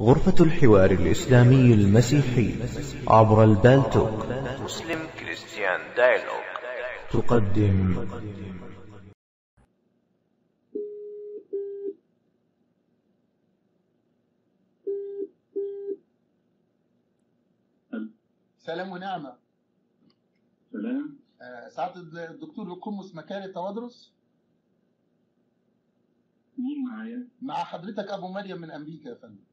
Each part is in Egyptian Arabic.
غرفة الحوار الإسلامي المسيحي عبر البالتوك مسلم كريستيان دايلوج تقدم سلام ونعمة سلام آه، سعادة الدكتور القمص مكاري توادرس مين معايا مع حضرتك أبو مريم من أمريكا يا فندم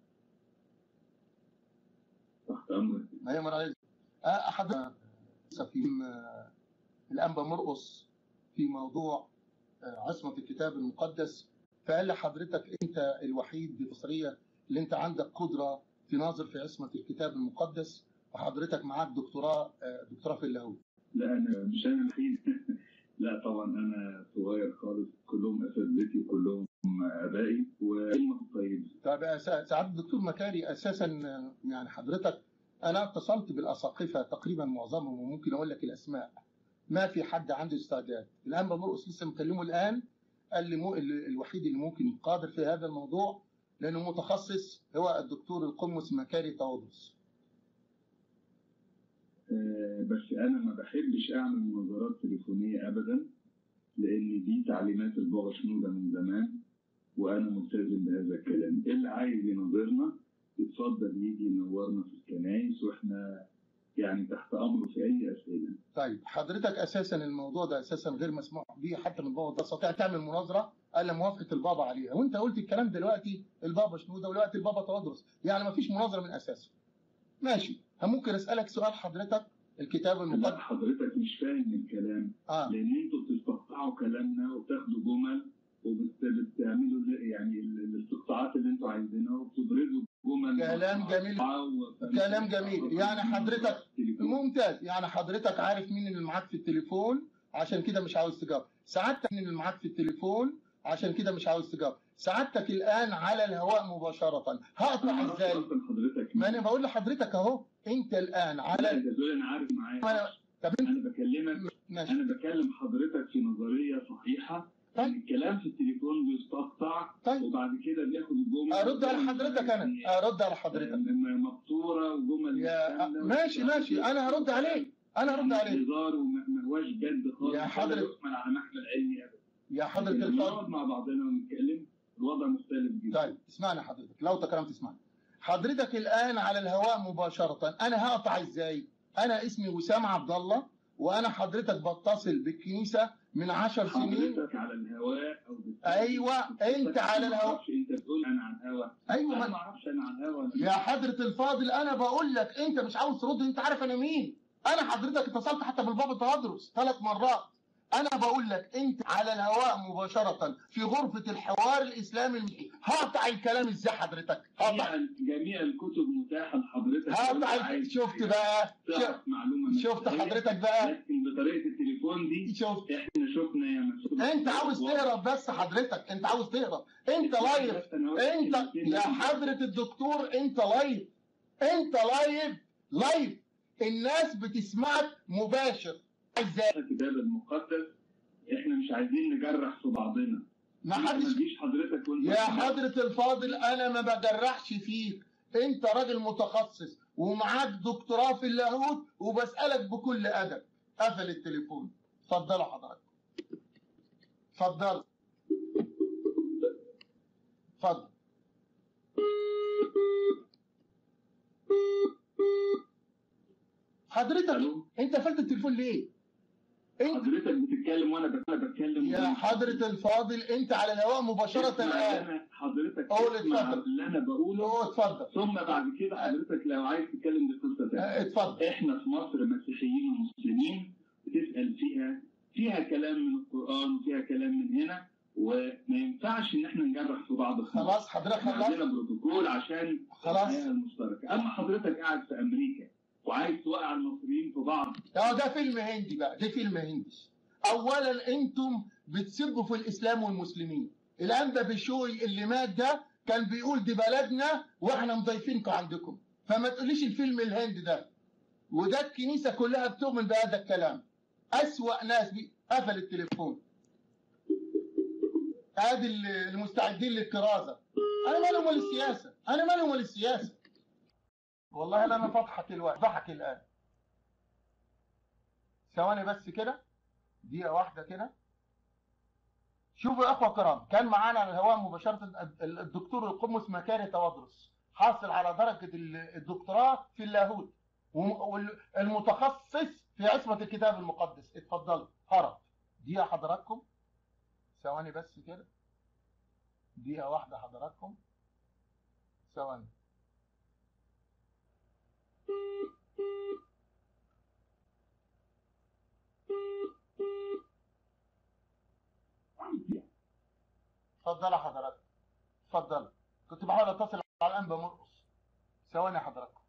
تحت امرك مريم رئيس آه، حضرتك في آه، الأنبا مرقص في موضوع آه، عصمة الكتاب المقدس فقال لحضرتك أنت الوحيد بمصرية اللي أنت عندك قدرة تناظر في عصمة الكتاب المقدس وحضرتك معاك دكتوراه آه، دكتوراه في اللاهوت لا انا مش انا الوحيد لا طبعا انا صغير خالص كلهم اساتذتي وكلهم ابائي وهم طيب طيب يا سع- سعادة الدكتور مكاري اساسا آه، يعني حضرتك انا اتصلت بالاساقفه تقريبا معظمهم وممكن اقول لك الاسماء ما في حد عنده استعداد الانبا مرقس لسه مكلمه الان قال لي مو ال- الوحيد اللي ممكن قادر في هذا الموضوع لانه متخصص هو الدكتور القمص مكاري تواضرس آه، بس انا ما بحبش اعمل مناظرات تليفونيه ابدا لان دي تعليمات البابا شنوده من زمان وانا ملتزم بهذا الكلام اللي عايز يناظرنا يتفضل يجي ينورنا في الكنايس واحنا يعني تحت امره في اي اسئله طيب حضرتك اساسا الموضوع ده اساسا غير مسموح به حتى من بابا تستطيع تعمل مناظره الا موافقه البابا عليها وانت قلت الكلام دلوقتي البابا شنوده ودلوقتي البابا تواضرس يعني ما فيش مناظره من اساسه ماشي ممكن اسالك سؤال حضرتك الكتاب لا المقدس حضرتك مش فاهم الكلام اه لان انتوا بتستقطعوا كلامنا وبتاخدوا جمل وبتعملوا يعني ال- الاستقطاعات اللي انتوا عايزينها وبتبرزوا جمل كلام جميل. مقطعة و- كلام جميل. يعني حضرتك ممتاز يعني حضرتك عارف مين اللي معاك في التليفون عشان كده مش عاوز تجاوب سعادتك مين اللي معاك في التليفون عشان كده مش عاوز تجاوب سعادتك الان على الهواء مباشره هقطع ازاي اصلا حضرتك ما انا بقول لحضرتك اهو انت الان لا على انت تقول انا عارف معايا أنا- طب انت انا بكلمك ماشي انا بكلم حضرتك في نظريه صحيحه طيب. ان الكلام في التليفون بيستقطع طيب. وبعد كده بياخد الجمل ارد على حضرتك انا ارد على حضرتك م- مقطوره وجمل يا كاملة ماشي ماشي انا هرد عليك انا هرد عليك هزار وما ما هواش جد خالص يا حضرة- ولا يحمل على محمل علمي ابدا يا حضرة لكن لما الفاضل نقعد مع بعضنا ونتكلم الوضع مختلف جدا طيب اسمعني حضرتك لو تكرمت اسمعني حضرتك الان على الهواء مباشره انا هقطع ازاي انا اسمي وسام عبد الله وانا حضرتك بتصل بالكنيسه من عشر سنين حضرتك على الهواء او بت- أيوة، أنت على ما الهواء. أعرفش انت بتقول انا على الهواء ايوه انا ما ما اعرفش انا على الهواء يا حضرة الفاضل انا بقول لك انت مش عاوز ترد انت عارف انا مين انا حضرتك اتصلت حتى بالبابا تهدرس ثلاث مرات انا بقول لك انت على الهواء مباشرة في غرفة الحوار الاسلامي المسيحي هقطع الكلام ازاي حضرتك هقطع جميع جميع الكتب متاحه لحضرتك هقطع عايز شفت بقى تعرف شفت- معلومه شفت مبدئية، حضرتك بقى لكن بطريقه التليفون دي شفت احنا شفنا يا مسؤول انت عاوز تهرب بس حضرتك انت عاوز تهرب انت لايف انت يا حضرة الدكتور انت لايف انت لايف لايف الناس بتسمعك مباشر ازاي الكتاب المقدس احنا مش عايزين نجرح في بعضنا ما ما حدش تجيش حضرتك وانت يا حضرة الفاضل انا ما بجرحش فيك انت راجل متخصص ومعاك دكتوراه في اللاهوت وبسألك بكل ادب قفل التليفون اتفضلوا حضرتك اتفضل اتفضل حضرتك ألو؟ انت قفلت التليفون ليه؟ انت حضرتك بتتكلم وانا بت- أنا بتكلم يا وأنت- حضرة الفاضل انت على الهواء مباشرة اسمع الان أنا حضرتك قول اسمع اتفضل. اللي انا بقوله اه اتفضل ثم بعد كده حضرتك لو عايز تتكلم دي قصه اه، ثانيه اتفضل احنا في مصر مسيحيين ومسلمين بتسال فيها فيها كلام من القران وفيها كلام من هنا وما ينفعش ان احنا نجرح في بعض خالص خلاص حضرتك احنا خلاص عندنا بروتوكول عشان خلاص. الحياه المشتركه اما حضرتك قاعد في امريكا وعايز توقع المصريين في بعض اه ده فيلم هندي بقى ده فيلم هندي اولا انتم بتسبوا في الاسلام والمسلمين الانبا بشوي اللي مات ده كان بيقول دي بلدنا واحنا مضيفينكم عندكم فما تقوليش الفيلم الهندي ده وده الكنيسه كلها بتؤمن بهذا الكلام اسوا ناس بي... قفل التليفون ادي ال- المستعدين للكرازه انا مالهم ولا السياسه انا مالي ومال السياسه والله لا انا بضحك الوقت ضحك الان ثواني بس كده دقيقه واحده كده شوفوا يا اخوه الكرام كان معانا على الهواء مباشره الدكتور القمص مكاري توادرس حاصل على درجه الدكتوراه في اللاهوت والمتخصص في عصمه الكتاب المقدس اتفضلوا هرب دقيقه حضراتكم ثواني بس كده دقيقه واحده حضراتكم ثواني اتفضل يا حضرتك اتفضل كنت بحاول اتصل على الانبا مرقص ثواني يا حضرتك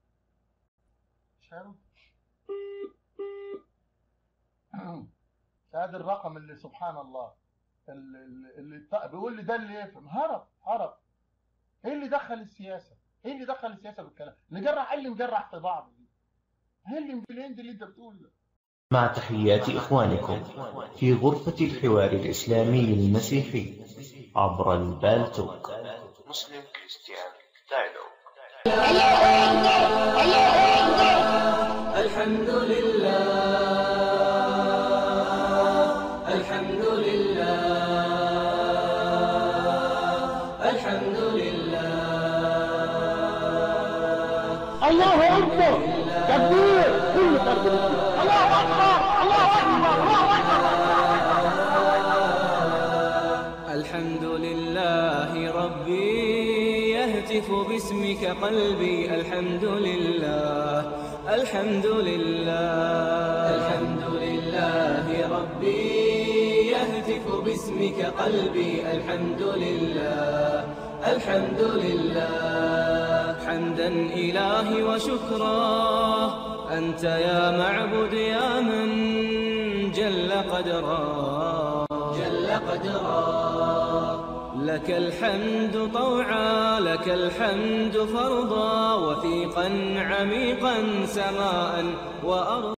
شارو هذا الرقم اللي سبحان الله اللي, اللي بيقول لي ده اللي يفهم هرب هرب ايه اللي دخل السياسه ايه اللي دخل السياسه بالكلام نجرح ايه اللي نجرح في بعض دي ايه اللي بالهند اللي انت بتقوله ده مع تحيات إخوانكم في غرفة الحوار الإسلامي المسيحي عبر البالتوك مسلم كريستيان دايلوج الحمد لله الحمد لله الحمد لله الله اكبر تكبير كل فرد مسلم الله اكبر الله اكبر الله اكبر الحمد لله ربي يهتف باسمك قلبي الحمد لله الحمد لله الحمد لله ربي يهتف باسمك قلبي الحمد لله الحمد لله حمدا إلهي وشكرا أنت يا معبد يا من جل قدرا جل قدرا لك الحمد طوعا لك الحمد فرضا وثيقا عميقا سماء وأرضا